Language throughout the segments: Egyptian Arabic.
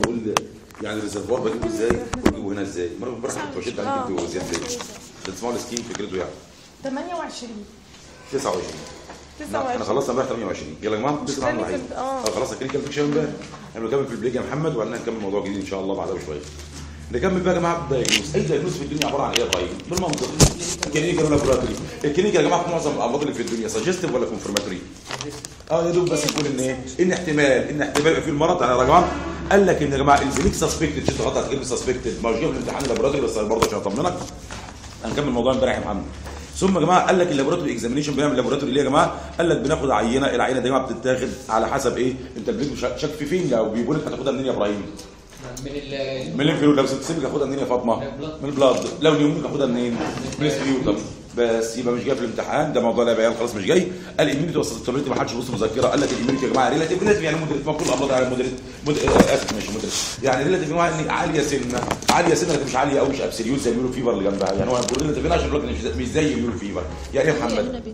بقول يعني الريزرفوار بجيبه ازاي واجيبه هنا ازاي مره امبارح كنت بشد عليك انت وزياد زي ده تسمعوا السكيم فكرته يعني 28 29 لا احنا 29 خلصنا امبارح 28 يلا يا جماعه بس ده اللي معايا كنت- آه. اه خلاص الكلينيكال فيكشن امبارح احنا بنكمل في البليج يا محمد وبعدين هنكمل موضوع جديد ان شاء الله بعدها بشويه نكمل بقى يا جماعه بالدايجنوز اي دايجنوز في الدنيا عباره عن ايه يا ابراهيم بالمنطق الكلينيكال ولا لابوراتوري الكلينيكال يا جماعه في معظم الامراض اللي في الدنيا سجستيف ولا كونفرماتوري اه يا دوب بس يقول ان ايه ان احتمال ان احتمال يبقى في المرض يعني يا جماعه قال لك ان يا جماعه الفينيك سسبكتد شفت غلط هتجيب سسبكتد ما هو جاي في الامتحان اللابوراتوري بس برضه عشان اطمنك هنكمل الموضوع امبارح يا محمد ثم يا جماعه قال لك اللابوراتوري اكزامينيشن بنعمل لابوراتوري ليه يا جماعه؟ قال لك بناخد عينه العينه دي يا جماعه بتتاخد على حسب ايه؟ انت بليك شك في فين او بيقول لك هتاخدها منين يا ابراهيم؟ من ال من الانفلو لو سبتسيبك هاخدها منين يا فاطمه؟ من البلاد. من البلاد لو نيوميك هاخدها منين؟ من السبيوتم بس يبقى مش جاي في الامتحان ده موضوع لا بيان خلاص مش جاي قال الاميونيتي والسستابيليتي ما حدش بص مذكره قال لك الاميونيتي يا جماعه ريلاتيف ريلاتيف يعني مودريت ما كل الامراض على مودريت مود- آه، اسف مش مودريت يعني ريلاتيف يا جماعه ان عاليه سنه عاليه سنه لكن مش عاليه قوي مش ابسوليوت زي اليورو فيفر اللي جنبها يعني هو بيقول ريلاتيف هنا عشان يقول لك إن مش- مش زي اليورو فيفر يعني ايه يا محمد؟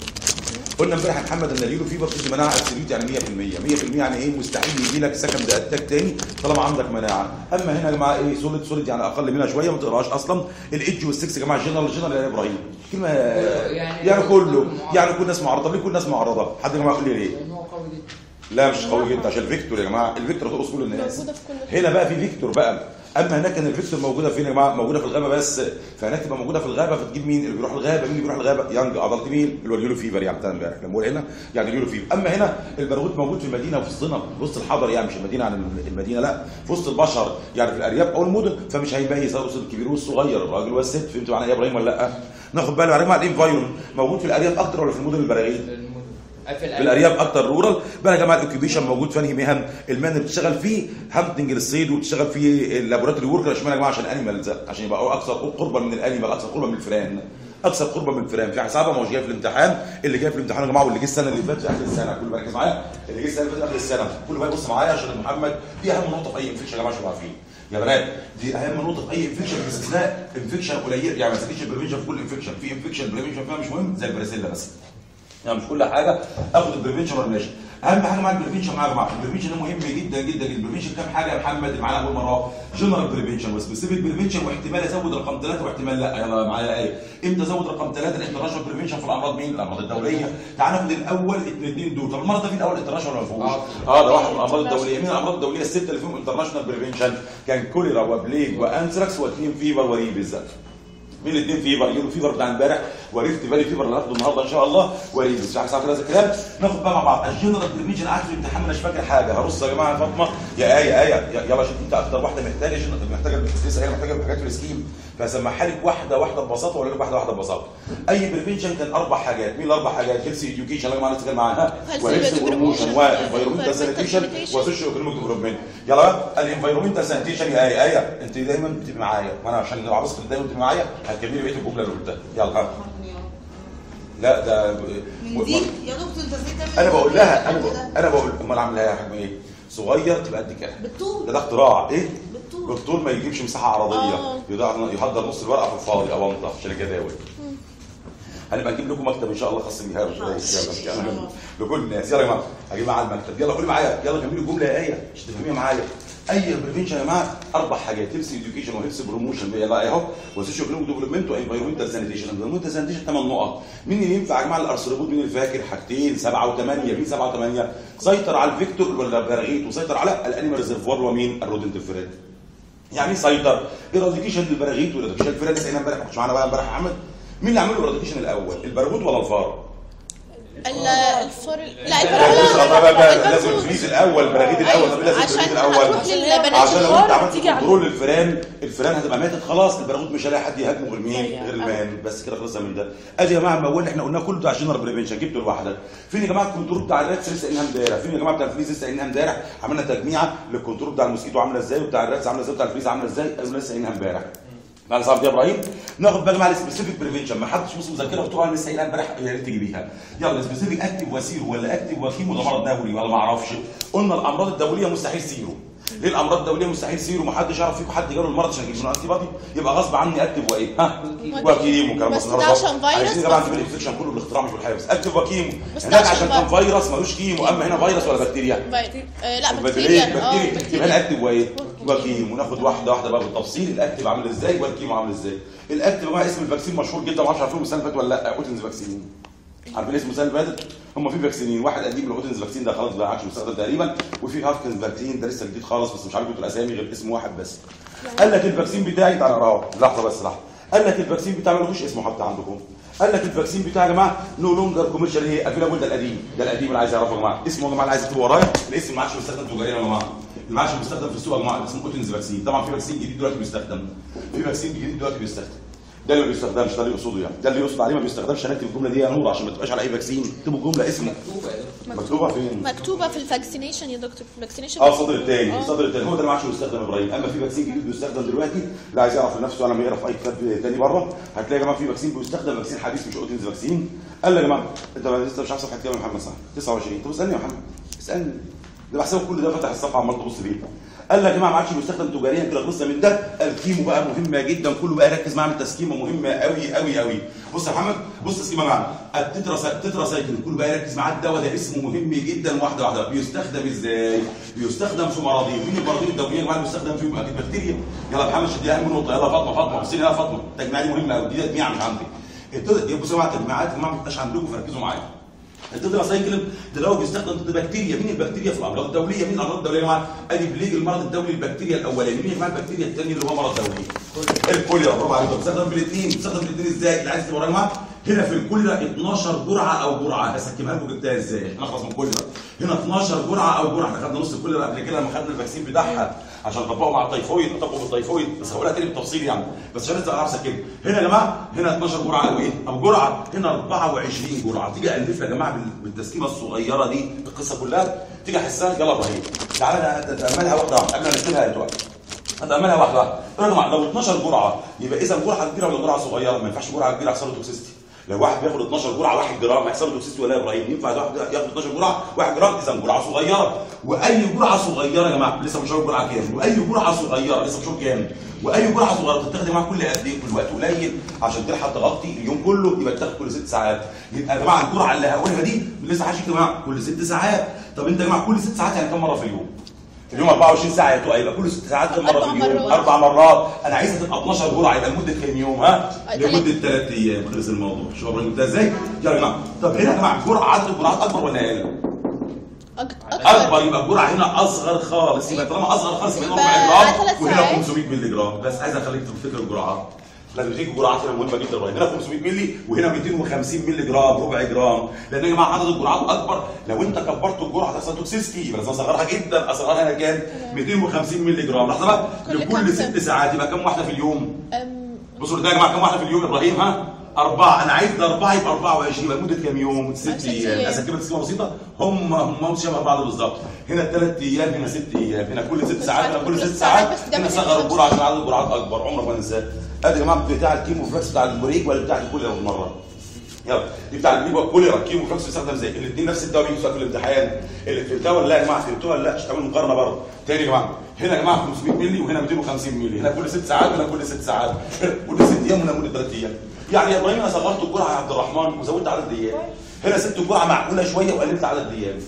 قلنا امبارح يا محمد ان اليورو فيفر بتدي مناعه ابسوليوت يعني 100% 100% يعني ايه مستحيل يجي لك سكند اتاك تاني طالما عندك مناعه اما هنا يا جماعه ايه سوليد سوليد يعني اقل منها شويه ما تقراش اصلا الايدج والسكس يا جماعه جنرال جنرال يا ابراهيم كلمه يعني- يعني كله يعني كل الناس معرضه ليه كل الناس معرضه حد يا جماعه يقول لي ليه لان هو قوي جدا لا مش قوي جدا عشان الفيكتور يا جماعه الفيكتور ترقص كل الناس موجودة في كل هنا بقى في فيكتور بقى اما هناك كان الفيكتور موجوده فين يا جماعه موجوده في الغابه بس فهناك تبقى موجوده في الغابه فتجيب مين اللي بيروح الغابه مين اللي بيروح الغابه يانج عضلات مين اللي هو اليورو فيفر يعني بتاع امبارح لما بقول هنا يعني اليورو فيفر اما هنا البرغوث موجود في المدينه وفي الصنم في وسط الحضر يعني مش المدينه عن المدينه لا في وسط البشر يعني في الارياف او المدن فمش هيميز الرسل الكبير والصغير الراجل والست فهمتوا معنى ايه يا ابراهيم ولا لا ناخد بالنا يا جماعه الانفايرمنت موجود في الارياف اكتر ولا في المدن البراغيث المدن في في الارياف اكتر رورال بقى يا جماعه الاوكيبيشن موجود في انهي مهن المهن اللي بتشتغل فيه هانتنج للصيد وبتشتغل فيه اللابوراتوري وركر اشمعنى يا جماعه عشان انيمالز عشان يبقى اكثر قربا من الانيمال اكثر قربا من الفئران اكثر قربا من الفئران في حسابها ما هوش جاي في الامتحان اللي جاي في الامتحان يا جماعه واللي جه السنه اللي فاتت في اخر السنه كل مركز معايا اللي جه السنه اللي فاتت اخر السنه كل بقى يبص معايا عشان محمد دي اهم نقطه في اي انفكشن يا جماعه عشان عارفين يا بنات دي اهم نقطه في اي انفكشن باستثناء انفكشن قليل يعني ما تسكتش البريفنشن في كل انفكشن في انفكشن بريفنشن فيها مش مهم زي البريسيلا بس يعني مش كل حاجه اخد البريفنشن ولا ماشي اهم حاجه مع البريفنشن معايا يا جماعه البريفنشن ده مهم جدا جدا البريفنشن كام حاجه يا محمد اللي معانا اول مره جنرال بريفنشن وسبيسيفيك بريفنشن واحتمال ازود رقم ثلاثه واحتمال لا يلا معايا ايه امتى ازود رقم ثلاثه الانترناشونال بريفنشن في الامراض مين الامراض الدوليه تعال ناخد الاول الاثنين دول طب المرض ده فين الاول انترناشونال ولا فوق اه ده واحد من الامراض الدوليه مين الامراض الدوليه السته اللي فيهم انترناشونال بريفنشن كان كوليرا وبليج وانثراكس واثنين فيفر وريبز مين الاثنين فيفر يورو فيفر بتاع امبارح وريفت فالي فيفر اللي هناخده النهارده ان شاء الله وريفت في حاجه صعبه هذا الكلام ناخد بقى مع بعض الجنرال بريفنشن قاعد في الامتحان مش فاكر حاجه هرص يا جماعه يا فاطمه يا ايه ايه يلا عشان انت اكتر واحده محتاجه جن- محتاجه لسه هي محتاجه حاجات في السكيم فسمعها لك واحده واحده ببساطه ولا لك واحده واحده ببساطه اي بريفنشن كان اربع حاجات مين الاربع حاجات هيلث اديوكيشن اللي معانا نتكلم معاها Health وهيلث education, بروموشن و- وانفيرومنتال environmental سانيتيشن sanitation. وسوشيو ايكونوميك ديفلوبمنت يلا بقى الانفيرومنتال سانيتيشن يا ايه ايه انت دايما بتبقي معايا وانا عشان لو عاوزك دايما تبقي معايا هتكملي بقيه الجمله اللي قلتها يلا ها. لا ده من دي يا دكتور انت ازاي تعمل انا بقول لها انا الكلام بقول ده؟ انا بقول امال اعمل ايه يا حاج ايه صغير تبقى قد كده بالطول ده ده اختراع ايه بالطول بالطول ما يجيبش مساحه عرضيه آه. يضع- يحضر نص الورقه في الفاضي او انطه عشان الجداول هنبقى نجيب لكم مكتب ان شاء الله خاص بيها يلا لكل الناس يلا يا جماعه هجيب معايا المكتب يلا قولي معايا يلا كملي الجمله يا ايه عشان تفهميها معايا اي بريفنشن يا جماعه اربع حاجات هيلث اديوكيشن وهيلث بروموشن يلا اهو وسوشيو ايكونوميك ديفلوبمنت وانفيرومنتال سانيتيشن انفيرومنتال سانيتيشن ثمان نقط مين اللي ينفع يا جماعه الارثروبود مين اللي فاكر حاجتين سبعه وثمانيه مين سبعه وثمانيه سيطر على الفيكتور ولا البراغيث وسيطر على الانيمال ريزرفوار ومين الرودنت الفراد يعني ايه سيطر ايراديكيشن للبراغيث وايراديكيشن الفراد لسه قايلها امبارح ما كنتش معانا بقى امبارح يا محمد مين اللي عمل الايراديكيشن الاول البرغوث ولا الفار ال- الفار لا لا الفار بص بقى بقى لازم الفريز الاول البراغيث الاول طب إيه لازم عشان الفريز الاول هتروح للبنات عشان لو انت الكبار عملت تيجي على- كنترول للفيران الفيران هتبقى ماتت خلاص البراغوث مش هيلاقي حد يهاجمه غير مين غير المان بس كده خلصنا من ده ادي يا جماعه الموال اللي احنا قلناه كله بتاع جنرال بريفنشن جبته لوحدك فين يا جماعه الكنترول بتاع الراتس لسه قايلينها امبارح فين يا جماعه بتاع الفريز لسه قايلينها امبارح عملنا تجميعه للكنترول بتاع الموسكيتو عامله ازاي وبتاع الراتس عامله ازاي وبتاع الفريز عامله ازاي قالوا لسه قايلينها امبارح معنا صاحب يا ابراهيم ناخد بقى مع السبيسيفيك بريفنشن ما حدش بص مذكره بتوع لسه قايلها امبارح يا ريت تجيبيها يلا سبيسيفيك اكتف وسيرو ولا اكتف وكيمو ده مرض دولي ولا ما اعرفش قلنا الامراض الدوليه مستحيل سيرو ليه الامراض الدوليه مستحيل سيرو ما حدش يعرف فيكم حد جاله المرض عشان يجيب له انتي بادي يبقى غصب عني اكتف وايه ها وكيمو كلام بس ده النهاردة. عشان فيروس عايزين طبعا بس- تبقى الانفكشن كله بالاختراع مش بالحياه بس اكتف وكيمو بس ده هناك عشان عشان كان فيروس. فيروس ملوش كيمو اما هنا فيروس ولا بكتيريا باي- آه، لا بكتيريا بكتيريا اه بكتيريا يبقى هنا اكتف وايه وكيمو وناخد واحده واحده بقى بالتفصيل الاكتف عامل ازاي والكيمو عامل ازاي الاكتف يا جماعه اسم الفاكسين مشهور جدا ما اعرفش عارفينه السنه اللي فاتت ولا لا اوتنز فاكسين عارفين اسم السنه اللي فاتت هم في فاكسينين واحد قديم الاوتنز فاكسين ده خلاص بقى عادش مستخدم تقريبا وفي هافكنز فاكسين ده لسه جديد خالص بس مش عارف انتوا الاسامي غير اسم واحد بس قال لك الفاكسين بتاعي تعالى اقراه لحظه بس لحظه قال لك الفاكسين بتاعي ملوش اسمه حتى عندكم قال لك الفاكسين بتاعي يا جماعه نو لونجر كوميرشال ايه افيلابل ده القديم ده القديم اللي عايز يعرفه يا جماعه اسمه يا جماعه اللي عايز يكتبه ورايا الاسم ما عادش مستخدم تجاريا يا جماعه اللي ما عادش مستخدم في السوق يا جماعه اسمه اوتنز فاكسين طبعا في فاكسين جديد دلوقتي بيستخدم في فاكسين جديد دلوقتي بيستخدم ده اللي ما بيستخدمش ده اللي يقصده يعني ده اللي يقصد عليه ما بيستخدمش هنكتب الجمله دي يا نور عشان ما تبقاش على اي فاكسين اكتبوا الجمله اسمه مكتوبه يا دكتور مكتوبه فين مكتوبه في الفاكسينيشن يا دكتور الفاكسينيشن اه الصدر الثاني آه. الصدر الثاني هو ده اللي ما عادش بيستخدم ابراهيم اما في فاكسين جديد بيستخدم دلوقتي اللي عايز يعرف لنفسه لما يقرا في اي كتاب ثاني بره هتلاقي يا جماعه في فاكسين بيستخدم فاكسين حديث مش اوتنز فاكسين قال لي يا جماعه انت لسه مش عارف صفحه كام يا محمد صح 29 طب اسالني يا محمد اسالني ده بحسب كل ده فتح الصفحه عمال تبص فيه قال لك يا جماعه ما عادش بيستخدم تجاريا كده خلصنا من ده الكيمو بقى مهمه جدا كله بقى يركز معايا من تسكيمه مهمه قوي قوي قوي بص يا محمد بص تسكيمه معانا التترا التترا سايكل كله بقى يركز معاه الدواء ده اسمه مهم جدا واحده واحده بيستخدم ازاي بيستخدم في مرضين مين المرضين الدوليين يا جماعه اللي بيستخدم فيهم اكيد بكتيريا يلا يا محمد شد اهم نقطه يلا فاطمه فاطمه بصي يلا فاطمه التجميع دي مهمه قوي دي تجميع مش عندي التترا بصوا يا جماعه التجميعات يا جماعه ما بتبقاش عندكم فركزوا معايا التترا سايكلين ده لو بيستخدم ضد بكتيريا مين البكتيريا في الامراض الدوليه مين الامراض الدوليه يا جماعه ادي بليج المرض الدولي البكتيريا الاولاني مين يا جماعه البكتيريا الثاني اللي هو مرض دولي الكوليرا برافو عليك بيستخدم بالاثنين بيستخدم بالاثنين ازاي اللي عايز تبقى يا جماعه هنا في الكوليرا 12 جرعه او جرعه هسكبها لكم جبتها ازاي نخلص من الكوليرا هنا 12 جرعه او جرعه احنا خدنا نص الكوليرا قبل كده لما خدنا الفاكسين بتاعها عشان نطبقه مع التيفويد نطبقه بالتيفويد بس هقولها تاني بالتفصيل يعني بس عشان تبقى عارف اسكبه هنا يا جماعه هنا 12 جرعه او ايه او جرعه هنا 24 جرعه تيجي الف يا جماعه بال- بالتسكيمه الصغيره دي القصه كلها تيجي احسها يلا ابراهيم تعالى نتاملها واحده واحده قبل ما نكتبها انتوا هتعملها واحده واحده يا جماعه لو 12 جرعه يبقى اذا جرعه كبيره ولا جرعه صغيره ما ينفعش جرعه كبيره يحصل له توكسيستي لو واحد بياخد 12 جرعه 1 جرام هيحصل له توكسيستي ولا يا ابراهيم ينفع واحد ياخد 12 جرعه 1 جرام اذا جرعه صغيره واي جرعه صغيره يا جماعه لسه مش هقول جرعه كام واي جرعه صغيره لسه مش هقول كام واي جرعه صغيره بتتاخد يا جماعه كل قد ايه كل وقت قليل عشان تلحق تغطي اليوم كله يبقى تاخد كل ست ساعات يبقى يا جماعه الجرعه اللي هقولها دي لسه حاجه يا جماعه كل ست ساعات طب انت يا جماعه كل ست ساعات يعني كم مره في اليوم في اليوم 24 ساعه يا تبقى يبقى كل ست ساعات كم مره في أربع اليوم مرات. اربع مرات انا عايزها تبقى 12 جرعه يبقى لمده كام يوم ها أه، لمده ثلاث ايام خلص الموضوع شوف ابراهيم ده ازاي يلا يا جماعه طب هنا يا جماعه الجرعه عدد الجرعات اكبر ولا اقل أكتر اكبر يبقى الجرعه هنا اصغر خالص يبقى طالما اصغر خالص يبقى هنا يبقى 4 ثلاث جرام وهنا ساعات. 500 مللي جرام بس عايز اخليك تفتكر الجرعات لازم تيجي جرعات هنا مهمه جدا ابراهيم هنا 500 مللي وهنا 250 مللي جرام ربع جرام لان يا جماعه عدد الجرعات اكبر لو انت كبرت الجرعه هتحصل توكسيستي يبقى لازم اصغرها جدا اصغرها هنا كام 250 مللي جرام لحظه بقى كل لكل كام ست سنة؟ ساعات يبقى كم واحده في اليوم أم، بصوا ده يا جماعه كم واحده في اليوم يا ابراهيم ها أربعة أنا عايز ده أربعة يبقى 24 يبقى لمدة كام يوم؟ ست ست أيام أيام. أسكبها تسكيمة بسيطة هم هم شبه بعض بالظبط هنا ثلاث أيام هنا ست أيام هنا كل ست ساعات هنا كل ست ساعات بس ده هنا من صغر الخمسة. الجرعة عشان عدد الجرعات أكبر عمرك ما تنساه أدي يا جماعة بتاع الكيمو فلاكس بتاع البريك ولا بتاع الكوليرا بالمرة يلا دي بتاع البريك والكوليرا الكيمو فلاكس بيستخدم ازاي؟ الاثنين نفس الدواء بيجي في الامتحان اللي فهمتها ولا لا يا جماعة فهمتوها ولا لا؟ مش تعمل مقارنة برضه تاني يا جماعة هنا يا جماعة 500 مللي وهنا 250 مللي هنا كل ست ساعات وهنا كل ست ساعات كل ست أيام وهنا كل ثلاث أيام يعني يا ابراهيم انا صغرت الجرعه يا عبد الرحمن وزودت عدد الايام هنا سبت الجرعه معقوله شويه وقللت عدد الايام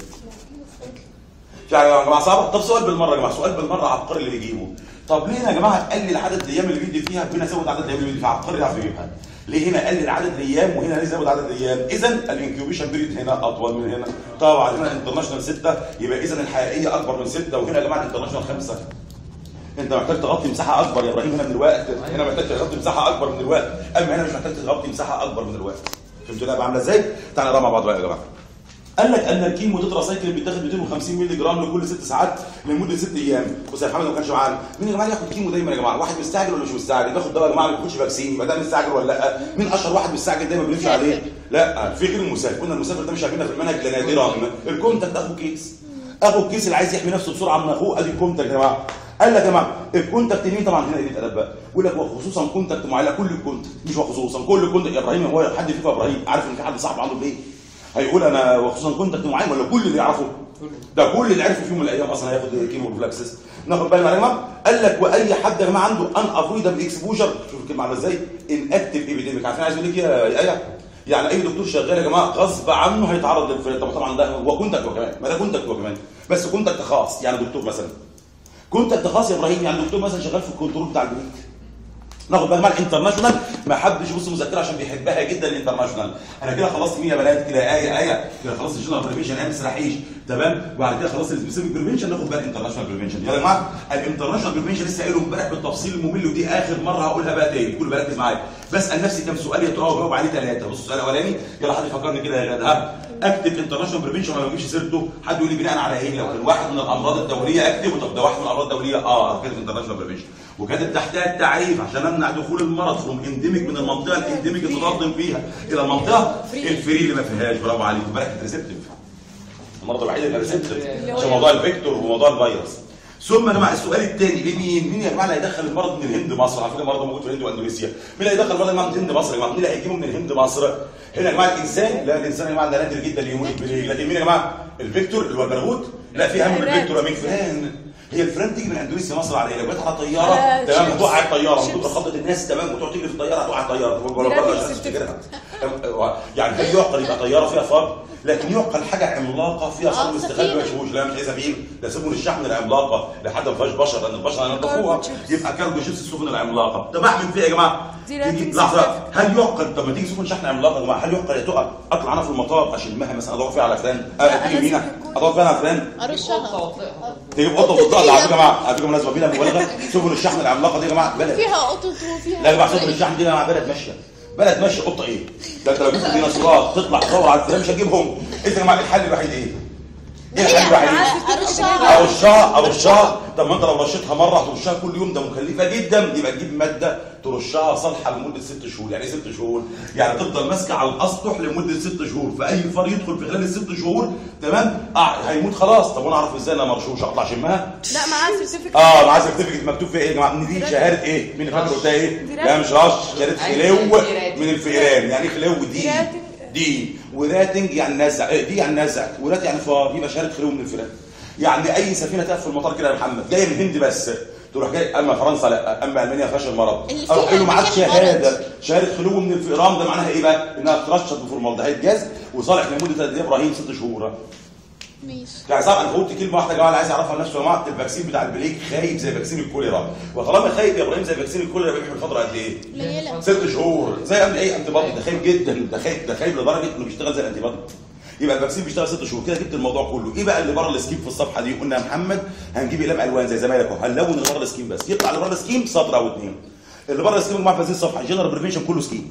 يعني يا جماعه صعبه طب سؤال بالمره يا جماعه سؤال بالمره عبقري اللي بيجيبه طب ليه يا جماعه تقلل عدد الايام اللي بيدي فيها هنا زود عدد الايام اللي بيدي فيها عبقري يعرف يجيبها ليه هنا قلل عدد الايام وهنا ليه زود عدد الايام اذا الانكيوبيشن بيريد هنا اطول من هنا طبعا هنا انترناشونال 6 يبقى اذا الحقيقيه اكبر من 6 وهنا يا جماعه الانترناشونال 5 انت محتاج تغطي مساحه اكبر يا ابراهيم هنا من الوقت هنا محتاج تغطي مساحه اكبر من الوقت اما هنا مش محتاج تغطي مساحه اكبر من الوقت فهمتوا اللعبه عامله ازاي تعالى نقرا مع بعض بقى يا جماعه قال لك ان الكيمو تترا سايكل بيتاخد 250 مللي جرام لكل ست ساعات لمده ست ايام بص يا محمد ما كانش معانا مين يا جماعه ياخد كيمو دايما يا جماعه واحد مستعجل ولا مش مستعجل بياخد دواء يا جماعه ما بياخدش فاكسين يبقى ده مستعجل ولا لا مين اشهر واحد مستعجل دايما بنمشي عليه لا في غير المسافر قلنا المسافر ده مش عارفينها في المنهج ده نادرا الكونتاكت اخو كيس اخو الكيس اللي عايز يحمي نفسه بسرعه من اخوه ادي الكونتاكت يا جماعه قال لك يا جماعه الكونتاكت مين طبعا هنا قله ادب بقى يقول لك وخصوصا كونتاكت معين كل الكونتاكت مش وخصوصا كل كونتاكت يا ابراهيم هو حد فيكم يا ابراهيم عارف ان في حد صاحبه عنده ايه هيقول انا وخصوصا كونتاكت معين ولا كل اللي يعرفه ده كل اللي عرفه في يوم من الايام اصلا هياخد كيمو بروفلاكسس ناخد بالنا يا جماعه قال لك واي حد يا جماعه عنده ان افويدبل اكسبوجر شوف الكلمه عامله ازاي ان اكتف ايبيديميك عارفين عايز يقول لك إيه يا ايه يعني اي دكتور شغال يا جماعه غصب عنه هيتعرض للفريق طب طبعا ده هو كونتاكت هو كمان ما ده كونتاكت هو كمان بس كونتاكت خاص يعني دكتور مثلا كونتاكت خاص يا ابراهيم يعني دكتور مثلا شغال في الكنترول بتاع البنك ناخد بالك مع الانترناشونال ما حدش يبص مذكره عشان بيحبها جدا الانترناشونال انا كده خلصت مين يا بنات كده ايه ايه كده خلصت الجنرال بريفنشن انا ما تسرحيش تمام وبعد كده خلصت السبيسيفيك بريفنشن ناخد بقى الانترناشونال بريفنشن يلا يا جماعه الانترناشونال بريفنشن لسه قايله امبارح بالتفصيل الممل ودي اخر مره هقولها بقى تاني كل بركز معايا بسال نفسي كام سؤال يا ترى وجاوب عليه ثلاثه بص السؤال الاولاني يلا حد يفكرني كده يا غدا ها اكتب انترناشونال بريفنشن ولا ما اجيبش سيرته حد يقول لي بناء على ايه لو كان واحد من الامراض الدوليه اكتب طب ده واحد من الامراض الدوليه اه كاتب انترناشونال بريفنشن وكاتب تحتها التعريف عشان امنع دخول المرض فروم انديميك من المنطقه الانديميك المتقدم فيها الى المنطقه الفري اللي ما فيهاش برافو عليك امبارح ريسبتيف المرض الوحيد اللي ريسبتيف عشان موضوع الفيكتور وموضوع الفيروس ثم يا جماعه السؤال الثاني لمين؟ مين يا جماعه اللي هيدخل المرض من الهند مصر؟ على فكره المرض موجود في الهند واندونيسيا. مين اللي هيدخل المرض من الهند مصر يا جماعه؟ مين اللي هيجيبه من الهند مصر؟ هنا يا جماعه الانسان لا الانسان يا جماعه ده نادر جدا اللي يموت بالليل، لكن مين يا جماعه؟ الفيكتور اللي هو البرغوث؟ لا في اهم من الفيكتور مين فلان؟ هي الفلان تيجي من اندونيسيا مصر على ايه؟ لو جت على طياره على تمام شيبس. هتوقع الطياره شيبس. وتبقى خبطت الناس تمام وتقعد تجري في الطياره هتوقع الطياره ولا دي بره رابط عشان certificate. تفتكرها يعني هل يعقل يبقى طياره فيها فار لكن يعقل حاجه عملاقه فيها آه، صار استخدام ما سفينة. يشوفوش لا مش عايز سفينه ده سفن الشحن العملاقه لحد ما فيهاش بشر لان البشر هينضفوها كارجو شيبس. يبقى كارجو شيبس السفن العملاقه طب اعمل فيها يا جماعه دي تيجي راتنج لحظه certificate. هل يعقل طب ما تيجي سفن شحن عملاقه يا جماعه هل يعقل تقع اطلع انا في المطار اشمها مثلا ادور فيها على فلان آه، تيجي لازم مينا يكون- ادور فيها على فلان ارشها تجيب قطه وتطلع على فكره يا جماعه على فكره مناسبه بينا مبالغه سفن الشحن العملاقه دي يا جماعه بلد فيها قطط وفيها لا يا جماعه سفن الشحن دي يا جماعه بلد ماشيه بلد ماشيه قطه ايه؟ ده انت لو جبت ديناصورات تطلع تدور على الفلان مش هتجيبهم انت يا جماعه الحل الوحيد ايه؟ ايه الحل الوحيد؟ ارشها ارشها ارشها طب ما انت لو رشيتها مره هترشها كل يوم ده مكلفه جدا يبقى تجيب ماده ترشها صالحه لمده ست شهور يعني ايه ست شهور يعني تفضل ماسكه على الاسطح لمده ست شهور فاي فار يدخل في خلال الست شهور تمام آه هيموت خلاص طب وانا اعرف ازاي انا مرشوش اطلع شمها لا معاه سيرتيفيكت اه معاه سيرتيفيكت مكتوب فيها ايه يا جماعه ان دي شهاده ايه مين اللي فاكر قلتها ايه دي لا مش رش شهاده خلو راتنج. من الفئران يعني ايه خلو دي راتنج. دي وراتنج يعني نزع إيه، دي يعني نزع ورات يعني فار يبقى شهاده خلو من الفئران يعني اي سفينه تقف في المطار كده يا محمد جايه من الهند بس تروح جاي اما فرنسا لا اما المانيا ما فيهاش المرض اللي فيها اروح له معاك مكان شهاده مرض. شهاده خلو من الفئران ده معناها ايه بقى؟ انها ترشد بفورمالدهيد جاز وصالح لمده قد ايه يا ابراهيم ست شهور ماشي يعني صعب انا قلت كلمه واحده يا جماعه اللي عايز يعرفها لنفسه يا جماعه الفاكسين بتاع البليك خايب زي فاكسين الكوليرا وطالما خايب يا ابراهيم زي فاكسين الكوليرا بيحمل فتره قد ايه؟ قليله ست شهور زي قبل اي انتي بادي ده خايب جدا ده خايب ده خايب لدرجه انه بيشتغل زي الانتي بادي يبقى الفاكسين بيشتغل ست شهور كده جبت الموضوع كله ايه بقى اللي بره السكيم في الصفحه دي قلنا يا محمد هنجيب اقلام الوان زي زمايلك اهو هنلون اللي بره السكيم بس يطلع اللي بره السكيم سطر او اثنين اللي بره السكيم يا جماعه في هذه الصفحه جنرال بريفنشن كله سكيم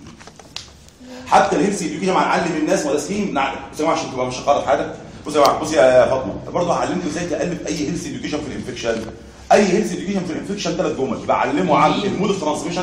حتى الهيلث اديوكيشن هنعلم الناس ولا سكيم نعلم بصوا يا جماعه عشان تبقى مش هقرا في حاجه بصوا يا جماعه بصوا يا فاطمه برضه هعلمكم ازاي تالف اي هيلث اديوكيشن في الانفكشن اي هيلث اديوكيشن في الانفكشن ثلاث جمل بعلمه عن المود اوف ترانسميشن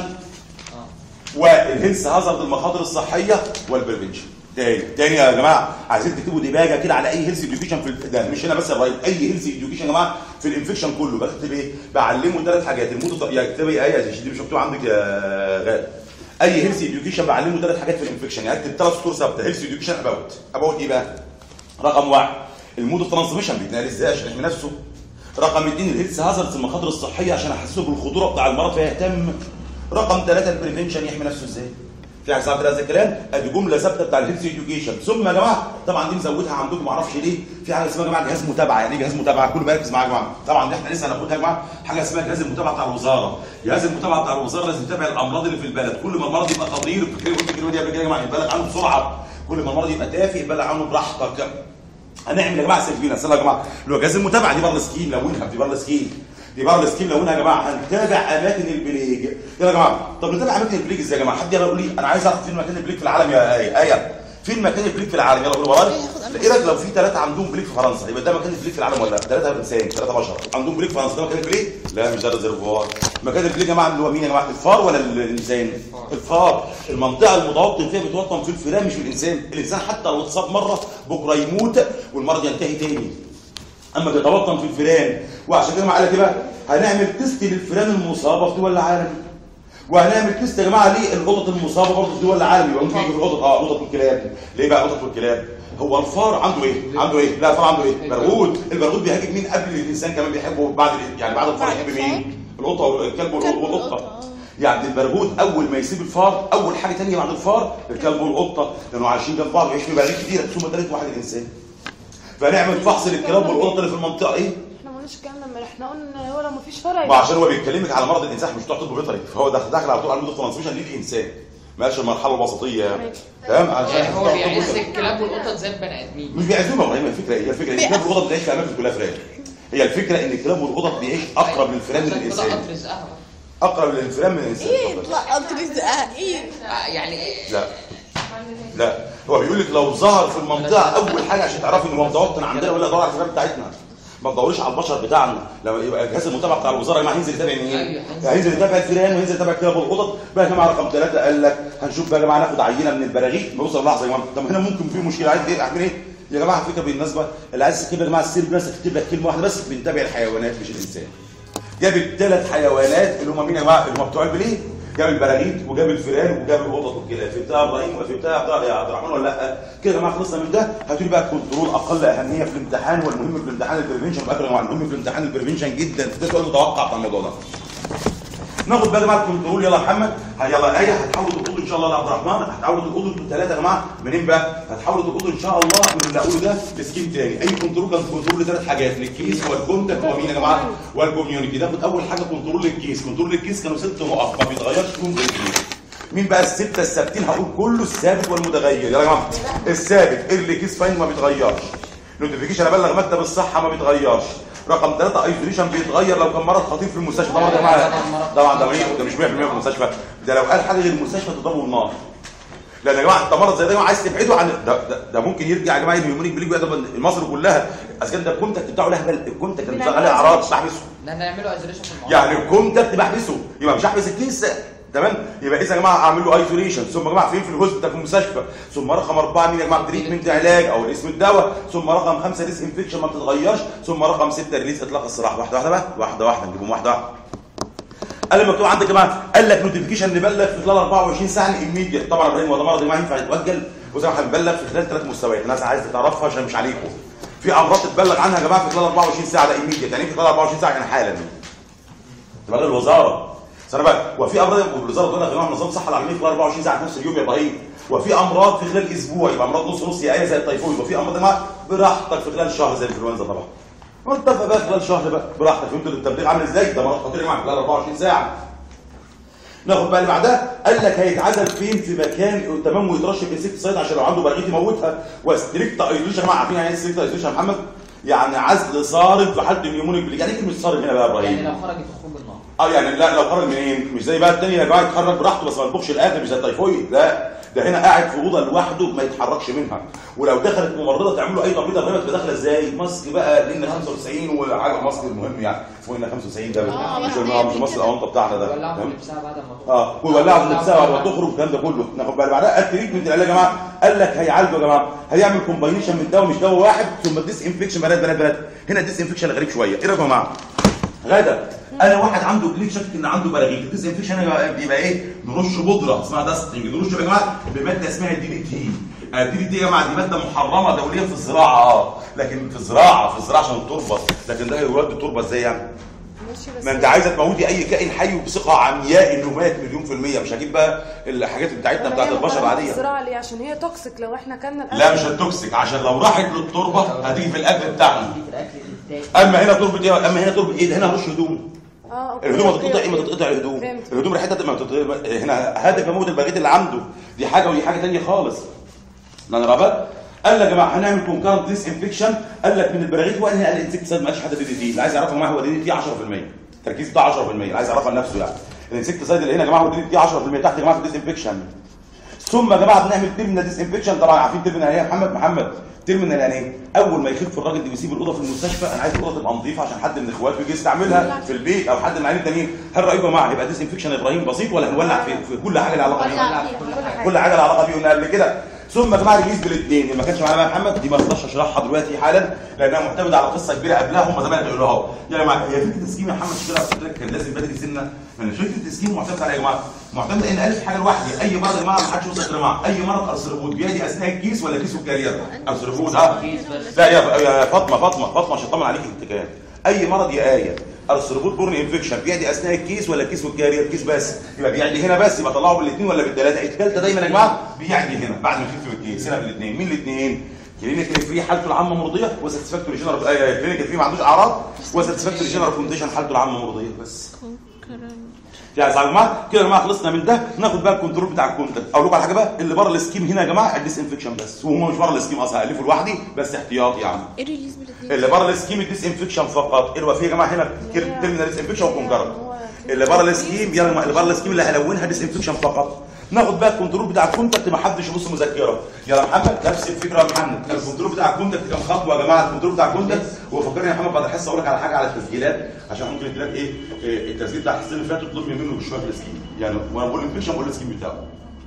والهيلث هازارد المخاطر الصحيه والبريفنشن تاني تاني يا جماعه عايزين تكتبوا دباجه كده على اي هيلث اديوكيشن في ال- ده مش هنا بس يا ابراهيم اي هيلث اديوكيشن يا جماعه في الانفكشن كله بكتب ايه بعلمه ثلاث حاجات المود يا اكتبي ايه يا دي مش مكتوب عندك يا غالي اي هيلث اديوكيشن بعلمه ثلاث حاجات في الانفكشن يعني اكتب ثلاث سطور ثابته هيلث اديوكيشن اباوت اباوت ايه بقى رقم واحد المود اوف ترانسميشن بيتنقل ازاي عشان يحمي نفسه رقم اثنين الهيلث هازاردز المخاطر الصحيه عشان احسسه بالخطوره بتاع المرض فيهتم رقم ثلاثه البريفنشن يحمي نفسه ازاي في حاجه صعبه هذا الكلام ادي جمله ثابته بتاع الهيلث اديوكيشن ثم يا جماعه طبعا دي مزودها عندكم ما اعرفش ليه في حاجه اسمها يا جماعه جهاز متابعه يعني ايه جهاز متابعه كله مركز معايا يا جماعه طبعا دي احنا لسه هناخدها يا جماعه حاجه اسمها جهاز المتابعه بتاع الوزاره جهاز المتابعه بتاع الوزاره لازم يتابع الامراض اللي في البلد كل ما المرض يبقى خطير فاكرين قلت الكلمه دي قبل كده يا جماعه يبلغ عنه بسرعه كل ما المرض يبقى تافه يبلغ عنه براحتك هنعمل يا جماعه سيرفينا يا جماعه اللي هو جهاز المتابعه دي بره السكيم لونها دي بره السكيم دي بره السكيم لونها يا جماعه هنتابع اماكن البليج يلا يا جماعه طب نتابع اماكن البليج ازاي يا جماعه حد يقول لي انا عايز اعرف فين مكان البليج في العالم يا ايه ايه فين مكان البليج في العالم يلا قول ورايا ايه رايك لو في ثلاثه عندهم بليج في فرنسا يبقى ده مكان البليج في العالم ولا لا ثلاثه انسان ثلاثه بشر عندهم بليج في فرنسا ده مكان البليج لا مش ده ريزرفوار مكان البليج يا جماعه اللي هو مين يا جماعه الفار ولا الانسان الفار المنطقه المتوطن فيها بيتوطن في الفئران مش في الانسان الانسان حتى لو اتصاب مره بكره يموت والمرض ينتهي تاني اما بيتوطن في الفئران وعشان كده قال لك ايه بقى هنعمل تيست للفئران المصابه في دول العالم وهنعمل تيست يا جماعه للقطط المصابه برضه في دول العالم يبقى ممكن يجي في القطط اه القطط والكلاب ليه بقى القطط والكلاب هو الفار عنده ايه عنده ايه لا الفار عنده ايه برغوث البرغوث بيهاجم مين قبل الانسان كمان بيحبه بعد يعني بعد الفار بعد يحب الفار؟ مين القطه والكلب الكلب والقطه والقطة، آه. يعني البرغوث اول ما يسيب الفار اول حاجه ثانيه بعد الفار الكلب والقطه لانه عايشين جنب بعض ويعيشوا في بلاد كتيره ثم ثالث واحد الانسان فنعمل فحص للكلاب والقطط اللي في المنطقه ايه احنا ما قلناش الكلام لما احنا قلنا هو لو مفيش فرع ما عشان هو بيكلمك على مرض الانسان مش بتوع طب بيطري فهو داخل داخل على طول على المود ترانسميشن للانسان ما قالش المرحله الوسطيه يعني ماشي. فاهم عشان يعني هو بتوع طب بيعز بيطري. الكلاب والقطط زي البني ادمين مش بيعزوهم يا ابراهيم الفكره ايه؟ هي الفكره ايه؟ الكلاب والقطط بتعيش في اماكن كلها فئران هي الفكره ان الكلاب والقطط بيعيش اقرب للفئران من عشان كده الانسان قطر رزقها اقرب للفئران من الانسان ايه طلعت رزقها ايه آه، يعني ايه لا لا هو بيقول لك لو ظهر في المنطقه اول حاجه عشان تعرفي ان هو متوطن عندنا ولا دور على الفئران بتاعتنا ما تدوريش على البشر بتاعنا لما يبقى الجهاز المتابعه بتاع الوزاره يا جماعه هينزل يتابع مين؟ أيوة، هينزل. هينزل يتابع الفئران وينزل يتابع الكلاب والقطط بقى يا جماعه رقم ثلاثه قال لك هنشوف بقى يا جماعه ناخد عينه من البراغيث نوصل لحظه يا جماعه طب هنا ممكن في مشكله عايز ايه عارفين ايه؟ يا جماعه فكره بالمناسبه اللي عايز يكتب يا جماعه السير بس تكتب لك كلمه واحده بس بنتابع الحيوانات مش الانسان جاب الثلاث حيوانات اللي هم مين يا جماعه اللي هم بتوع البليه جاب البراغيث وجاب الفئران وجاب القطط والكلاب في بتاع ابراهيم وفي بتاع بتاع يا عبد الرحمن ولا لا كده يا جماعه خلصنا من ده هاتوا لي بقى الكنترول اقل اهميه في الامتحان والمهم في الامتحان البريفنشن بقى يا جماعه المهم في الامتحان البريفنشن جدا ده سؤال متوقع بتاع الموضوع ده ناخد بقى يا جماعه الكنترول يلا يا محمد ها يلا ايه هتحاول تقول ان شاء الله لعبد الرحمن هتحاول تقول ثلاثه يا جماعه منين بقى؟ هتحاول تقول ان شاء الله من اللي اقوله ده لسكيم تاني اي كنترول كان كنترول لثلاث حاجات للكيس والكونتاكت هو مين يا جماعه؟ والكوميونتي ناخد اول حاجه كنترول للكيس كنترول للكيس كانوا ست نقط ما بيتغيرش فيهم غير اثنين مين بقى السته الثابتين هقول كله الثابت والمتغير يلا يا جماعه الثابت اللي كيس فاين ما بيتغيرش نوتيفيكيشن ابلغ مكتب الصحه ما بيتغيرش رقم ثلاثة ايزوليشن بيتغير لو كان مرض خطير في المستشفى طبعا يا جماعه طبعا ده مريض ده مش 100% في المستشفى ده لو قال حاجه غير المستشفى تضربه النار لان يا جماعه انت مرض زي ده يا جماعه عايز تبعده عن ده, ده, ده ممكن يرجع يا جماعه الهيومانيك بليك بقى ده مصر كلها اذا كان ده الكونتاكت بتاعه له هبل الكونتاكت اللي عليه اعراض بحبسه ده نعمله ايزوليشن في الموضوع يعني الكونتاكت بحبسه يبقى مش هحبس الكيس تمام يبقى اذا يا جماعه اعمل له ايزوليشن ثم يا جماعه فين في الهوسبيتال في المستشفى ثم رقم اربعه مين يا جماعه تريتمنت علاج او اسم الدواء ثم رقم خمسه ديس انفكشن ما بتتغيرش ثم رقم سته ريليز اطلاق السراح واحده واحده بقى واحده واحده نجيبهم واحده واحده قال لي مكتوب عندك يا جماعه قال لك نوتيفيكيشن نبلغ في خلال 24 ساعه ايميديت طبعا ابراهيم هو ده مرض يا جماعه ينفع يتوجل وزي ما هنبلغ في خلال ثلاث مستويات الناس عايزه تعرفها عشان مش عليكم في امراض تتبلغ عنها يا جماعه في خلال 24 ساعه ده ايميديت يعني إيه في خلال 24 ساعه يعني حالا تبلغ الوزاره سنة بقى وفي امراض والوزاره بتقول لك يا جماعه نظام الصحه العالمي خلال 24 ساعه في نفس اليوم يا ابراهيم وفي امراض في خلال اسبوع يبقى امراض نص نص يا ايه زي التيفويد وفي امراض يا جماعه براحتك في خلال شهر زي الانفلونزا طبعا وانت بقى خلال شهر بقى براحتك فهمت التبليغ عامل ازاي ده مرض خطير يا جماعه خلال 24 ساعه ناخد بقى اللي بعدها قال لك هيتعزل فين في مكان تمام ويترش في انسكت سايد عشان لو عنده براغيث يموتها وستريكت ايزوليشن يا جماعه عارفين يعني ايه ستريكت ايزوليشن يا محمد يعني عزل صارم في حد النيومونيك بليك يعني ايه كلمه صارم هنا بقى يا ابراهيم يعني لو خرجت تخرج النار اه يعني لا لو خرج منين مش زي بقى التاني يا جماعه يتخرج براحته بس ما يطبخش الاخر مش زي التيفويد لا ده هنا قاعد في اوضه لوحده ما يتحركش منها ولو دخلت ممرضه تعمل له اي تمريضه غير تبقى داخله ازاي ماسك بقى لان 95 وحاجه ماسك المهم يعني اسمه ان 95 ده آه، مش بس مش ماسك الاونطه بتاعنا ده ولعوا تمام؟ لبسها بعد ما تخرج اه ويولعوا في نفسها بعد ما تخرج الكلام ده كله ناخد بالنا بعدها التريتمنت العلاج يا جماعه قال لك هيعالجه يا جماعه هيعمل كومباينيشن من دواء مش دواء واحد ثم ديس انفكشن بنات بنات بنات هنا ديس انفكشن غريب شويه ايه رايكم يا جماعه غدا انا واحد عنده كليك شاكك ان عنده براغيث الديس انفكشن بيبقى ايه نرش بودره اسمها داستنج نرش يا جماعه بماده اسمها الدي دي تي الدي دي تي يا جماعه دي ماده محرمه دوليا في الزراعه اه لكن في الزراعه في الزراعه عشان التربه لكن ده يولد التربه ازاي يعني ماشي بس ما انت عايزه تموتي اي كائن حي بثقه عمياء انه مات مليون في الميه مش هجيب بقى الحاجات بتاعتنا بتاعت البشر العاديه الزراعه ليه عشان هي توكسيك لو احنا كنا الأكل- لا مش التوكسيك عشان لو راحت للتربه هتيجي في الاكل بتاعنا في الاكل الانتاج اما هنا تربه ايه اما هنا تربه ايه ده هنا هرش هدوم اه أوكي، الهدوم أوكي، هتتقطع ايه ما أوكي. تتقطع الهدوم فهمت. الهدوم ريحتها ما تتقطع هنا هدف موت البغيث اللي عنده دي حاجه ودي حاجه ثانيه خالص لان رابط قال لك يا جماعه هنعمل كونكارنت ديس انفكشن قال لك من البراغيث وقال هنا الانسكتسايد ما قالش حتى دي دي تي اللي عايز يعرفه ما هو دي دي تي 10% التركيز بتاع 10% اللي عايز يعرفها لنفسه يعني الانسكتسايد اللي هنا يا جماعه هو دي دي تي 10% تحت يا جماعه في الديس انفكشن ثم يا جماعه بنعمل تيرمينال ديس انفكشن طبعا عارفين تيرمينال يعني ايه يا محمد محمد تيرمينال يعني ايه اول ما يخف الراجل ده ويسيب الاوضه في المستشفى انا عايز الاوضه تبقى نظيفه عشان حد من اخواته يجي يستعملها في البيت او حد من العيال التانيين هل رايكم يا جماعه هيبقى ديس انفكشن ابراهيم بسيط ولا هنولع في, في كل حاجه لها علاقه بيه ولع كل كل حاجه كل حاجه لها علاقه بيه قلنا قبل كده ثم يا جماعه ريليز بالاثنين اللي ما كانش معانا بقى محمد دي ما اقدرش اشرحها دلوقتي حالا لانها معتمده على قصه كبيره قبلها هم زمان قالوا اهو يا جماعه هي فكره التسكين يا محمد كده قلت لك كان لازم بدري سنه من فكره التسكين معتمده على إيه يا جماعه معتمده ان الف حاجه لوحدي اي مرض يا جماعه ما حدش يوصل يا جماعه اي مرض ارثروبود بيدي اثناء الكيس ولا كيس والكارير ارثروبود اه كيس بس لا يا يا فاطمه فاطمه فاطمه عشان اطمن عليك الاتكال اي مرض يا ايه ارثروبود بورن انفكشن بيعدي اثناء الكيس ولا كيس والكارير كيس بس يبقى بيعدي هنا بس يبقى طلعه بالاثنين ولا بالثلاثه الثالثه دايما يا جماعه بيعدي هنا بعد ما يخف في الكيس هنا بالاثنين مين الاثنين كلينيكال فري حالته العامه مرضيه وساتسفاكتوري جنرال كلينيكال فري ما عندوش اعراض وساتسفاكتوري جنرال كونديشن حالته العامه مرضيه بس يعني يا جماعه كده يا جماعه خلصنا من ده ناخد بقى الكنترول بتاع الكونتاكت اقول لكم على حاجه بقى اللي بره السكيم هنا يا جماعه الديس انفكشن بس وهو مش بره السكيم اصلا هالفه لوحدي بس احتياطي يعني ايه الريليز بالاثنين اللي بره السكيم الديس انفكشن فقط اللي هو فيه يا جماعه هنا ترمينال ديس انفكشن وكونجرد اللي بره السكيم يا جماعه اللي بره السكيم اللي هلونها ديس انفكشن فقط ناخد بقى الكنترول بتاع الكونتاكت ما حدش يبص مذكره يا محمد نفس الفكره يا محمد الكنترول بتاع الكونتاكت كام خطوه يا جماعه الكنترول بتاع الكونتاكت وفكرني يا محمد بعد الحصه اقول لك على حاجه على التسجيلات عشان ممكن تلاقي ايه إيه، التسجيل بتاع الحصه اللي فاتت تطلب منه بشويه في السكيم يعني وانا بقول انفكشن بقول السكيم بتاعه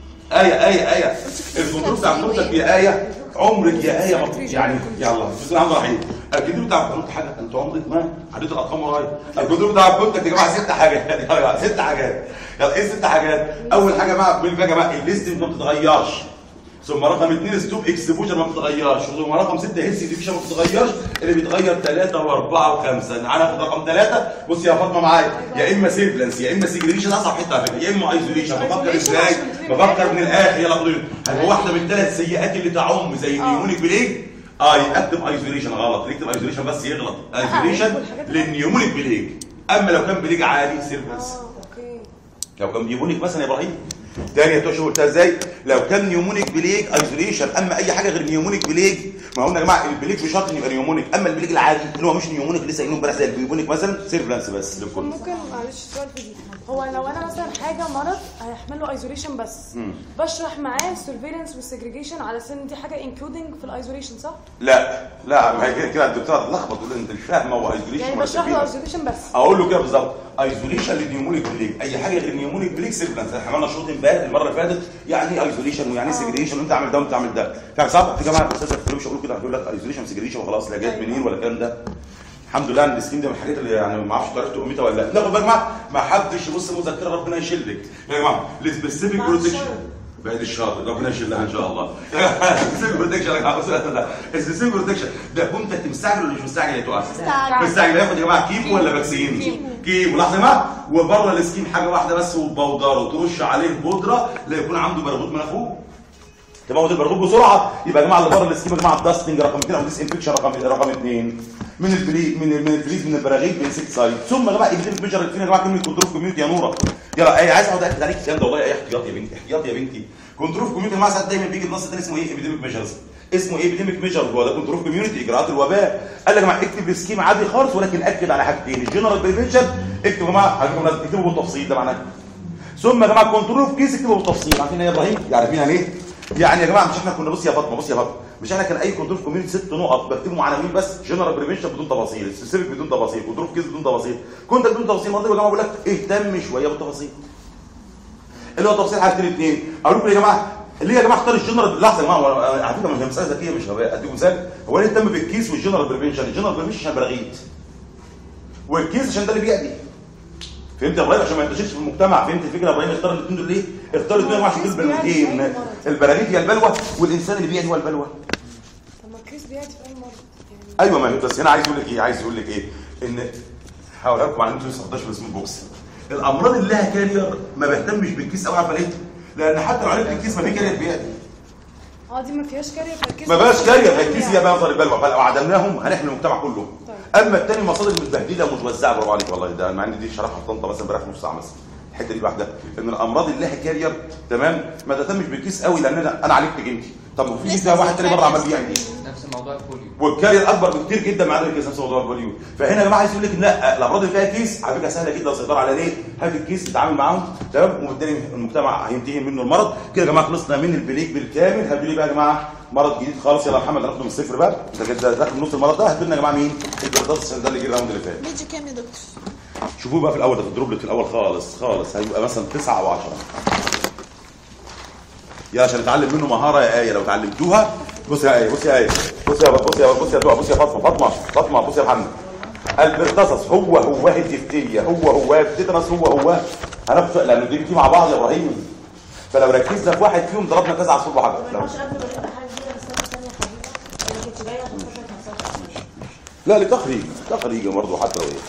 آية آية آية الكنترول بتاع الكونتاكت يا آية عمرك يا آية ما- يعني يلا بسم الله الرحمن الرحيم الكنترول بتاع الكنتاكت حاجة أنت عمرك ما عديت الأرقام ورايا الكنترول بتاع الكونتاكت يا جماعة ست حاجات يا جماعة ست حاجات يلا إيه ست حاجات أول حاجة بقى بقول يا جماعة الليست ما بتتغيرش ثم رقم اثنين ستوب اكسبوجر ما بتتغيرش ثم رقم سته هيلث ديفيشن ما بتتغيرش اللي بيتغير ثلاثه واربعه وخمسه انا هاخد رقم ثلاثه بص يا فاطمه معايا يا اما سيفلنس يا اما سيجريشن اصعب حته على فكره يا اما ايزوليشن بفكر ازاي بفكر من الاخر يلا خدوا هو واحده من الثلاث سيئات اللي تعم زي النيومونيك بليج اه يكتب ايزوليشن غلط يكتب ايزوليشن بس يغلط ايزوليشن للنيومونيك بليج اما لو كان بليج عادي سيفلنس اه اوكي لو كان نيومونيك مثلا يا ابراهيم تاني يا توشي قلتها ازاي لو كان نيومونيك بليج ايزوليشن اما اي حاجه غير نيومونيك بليج ما قلنا يا جماعه البليج مش شرط إن يبقى نيومونيك اما البليج العادي اللي هو مش نيومونيك لسه قايلين امبارح زي البيومونيك مثلا سيرفلانس بس للكل ممكن معلش سؤال في دي هو لو انا مثلا حاجه مرض هيحمل له ايزوليشن بس بشرح معاه السيرفيلانس والسيجريجيشن على اساس ان دي حاجه انكلودنج في الايزوليشن صح؟ لا لا ما هي كده- كده الدكتور هتلخبط تقول انت مش فاهم هو ايزوليشن يعني ولا بشرح له surveillance. ايزوليشن بس اقول له كده بالظبط ايزوليشن للنيومونيك بليج اي حاجه غير نيومونيك بليج سيرفلانس احنا عملنا شوط امبارح المره اللي فاتت يعني ايه ايزوليشن ويعني ايه سيجريشن وانت عامل ده وانت عامل ده فاهم صح في جماعه الاستاذ مش هيقولوا كده هيقول لك ايزوليشن سيجريشن وخلاص لا جت منين ولا الكلام ده الحمد لله ان السكين ده من الحاجات اللي يعني ما اعرفش عرفت قيمتها ولا لا ناخد بقى يا جماعه ما حدش يبص مذكره ربنا يشيلك يا جماعه السبيسيفيك بروتكشن بعد الشر ربنا يشيلها ان شاء الله السبيسيفيك بروتكشن يا جماعه السبيسيفيك بروتكشن ده كنت مستعجل ولا مش مستعجل يا تقع مستعجل. مستعجل ياخد يا جماعه كيمو ولا فاكسين كيمو لحظه يا جماعه وبره السكين حاجه واحده بس وبودره ترش عليه بودره لا يكون عنده برغوث مناخوره تموت البرغوث بسرعه يبقى يا جماعه اللي بره السكيما يا جماعه الداستنج رقم 2 او ديس انفكشن رقم رقم 2 من البلي من من البليز من البراغيث بانسكتسايد ثم يا جماعه ايبيديميك ميجر فين يا جماعه كلمه كنترول كوميونتي يا نوره يلا اي عايز اقعد اكد عليك الكلام ده والله اي احتياط يا بنتي احتياط يا بنتي كنترول كوميونتي يا جماعه ساعات دايما بيجي النص الثاني اسمه ايه ايبيديميك ميجرز اسمه ايبيديميك ميجر هو ده كنترول كوميونتي اجراءات الوباء قال لك يا جماعه اكتب السكيم عادي خالص ولكن اكد على حاجتين الجنرال بريفنشن اكتب يا جماعه على فكره اكتبوا بالتفصيل ده معناه ثم يا جماعه كنترول اوف كيس اكتبوا بالتفصيل عارفين ايه يا ابراهيم عارفين يعني ايه يعني يا جماعه مش احنا كنا بص يا فاطمه بص يا فاطمه مش احنا كان اي كنترول في كوميونتي ست نقط بكتبهم عناوين بس جنرال بريفنشن بدون تفاصيل سبيسيفيك بدون تفاصيل كنترول في كيس بدون تفاصيل كنت بدون تفاصيل منطقه يا جماعه بقول لك اهتم شويه بالتفاصيل اللي هو تفصيل حاجتين اثنين اقول لكم يا جماعه ليه يا جماعه اختار الجنرال لحظه يا جماعه هو على فكره مش مساله ذكيه مش غباء اديكم مثال هو ليه اهتم بالكيس والجنرال بريفنشن الجنرال بريفنشن عشان براغيث والكيس عشان ده اللي بيأذي فهمت يا ابراهيم عشان ما ينتشرش في المجتمع فهمت الفكره يا ابراهيم اختار الاثنين دول ليه اختار الاثنين عشان دول بلوتين البراغيث هي البلوه والانسان اللي بيأذي هو البلوه طب ما كريس بيعدي في اي مرض يعني ايوه ما هي بس هنا عايز يقول لك ايه عايز يقول لك ايه ان هقولها لكم على انتوا 16 في اسم بوكس الامراض اللي لها كارير ما بهتمش بالكيس قوي عارفه ليه لان حتى لو عرفت الكيس ما في كارير بيأذي اه دي ما فيهاش كارير فالكيس ما بقاش كارير يعني الكيس هي بقى مصدر البلوى فلو عدمناهم هنحمي المجتمع كله طيب. اما التاني مصادر متبهدله ومتوزعه برافو عليك والله ده مع ان دي شرحها في طنطا مثلا امبارح في نص ساعه مثلا الحته دي لوحدها ان الامراض اللي لها كارير تمام ما تهتمش بالكيس قوي لان انا انا عالجت جنتي طب وفي لسه فيها واحد تاني بره عمل في بيه يعني نفس موضوع البوليو والكارير اكبر بكتير جدا مع عدد الكيس نفس موضوع البوليو فهنا يا جماعه عايز يقول لك لا الامراض اللي فيها كيس على فكره سهله جدا السيطره على ليه هات الكيس تتعامل معاهم تمام وبالتالي المجتمع هينتهي منه المرض كده يا جماعه خلصنا من البليك بالكامل هاتوا لي بقى يا جماعه مرض جديد خالص يلا يا محمد هناخده من الصفر بقى انت كده داخل من نص المرض ده هاتوا لنا يا جماعه مين البرداس عشان ده اللي جه الراوند اللي فات بيجي كام يا دكتور؟ شوفوه بقى في الاول ده في الدروبلت في الاول خالص خالص هيبقى مثلا 9 او 10 يا عشان نتعلم منه مهاره يا ايه لو اتعلمتوها بص يا ايه بص يا ايه بص يا بص يا بص يا دعاء بص يا فاطمه فاطمه فاطمه بص يا محمد البرتصص هو هو الدفتيريا هو هو التتنس هو هو هنفس لانه دي بتيجي مع بعض يا ابراهيم فلو ركزنا في واحد فيهم ضربنا كذا عصفور بحجر لو- مش قبل ما تبقى حاجه كبيره بس انا ثانيه حبيبي انا كنت جايه عشان خاطر ما تحصلش لا لتخريج تخريج برضه حتى لو ايه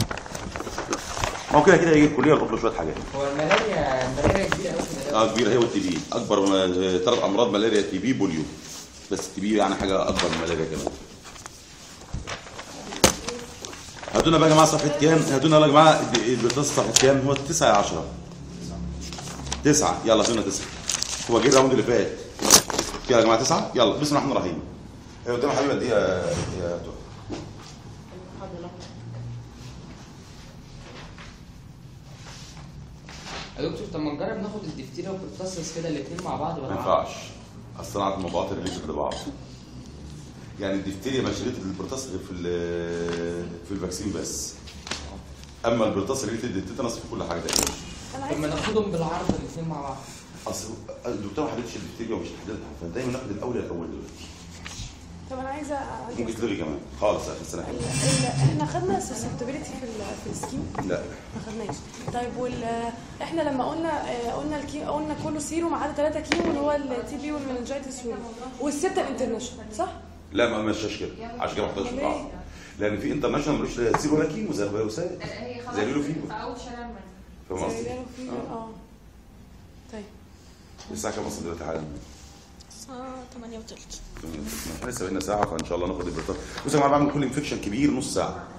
ممكن كده يجي الكليه ويحط له شويه حاجات هو الملاريا الملاريا كبيره قوي في العلاج اه كبيره هي والتي بي اكبر ثلاث امراض ملاريا تي بي بوليو بس تبيه يعني حاجه اكبر من الملاجئ كمان هاتونا بقى يا جماعه صفحه كام هاتونا يا جماعه البرطاس صفحه كام هو 9 يا 10 9 يلا هاتونا 9 هو جه الراوند اللي فات يلا يا جماعه 9 يلا بسم الله الرحمن الرحيم ايوه قدام حبيبه دي يا يا تهى يا دكتور طب ما نجرب ناخد الدفتيريا والبرتصص كده الاثنين مع بعض ما ولا ينفعش اصل انا عارف الموضوعات اللي ريليتد لبعض يعني الدفتيريا مش ريليتد للبرتص غير في ال- في الفاكسين بس اما البرتص ريليتد للتيتانس في كل حاجه تقريبا انا طب ما عايزه ناخدهم بالعرض الاثنين مع بعض اصل الدكتور ما حددش الدفتيريا ومش حددها فدايما ناخد الاول الاول دلوقتي طب انا عايزه ممكن أعجز. تلغي كمان خالص اخر سنه ال- كده ال- احنا خدنا سسبتبيليتي في ال- في السكيم لا ما خدناش طيب وال احنا لما قلنا آه، قلنا الكي قلنا كله سيرو ما عدا ثلاثه كيمو اللي هو التي بي والمننجايتس وال- والسته الانترناشونال صح؟ لا ما مشاش كده عشان كده ما حطيتش ليه؟ بعض لان في انترناشونال ملوش لا سيرو ولا كيمو زي الفيروسات هي خلاص زي لولو فيبر. في اول شارع المنزل فاهم زي قصدي؟ ده في اه طيب الساعه كام اصلا دلوقتي حالا؟ الساعة 8 وتلت احنا لسه بقينا ساعه فان شاء الله ناخد البرطان بصوا يا جماعه بعمل كل انفكشن كبير نص ساعه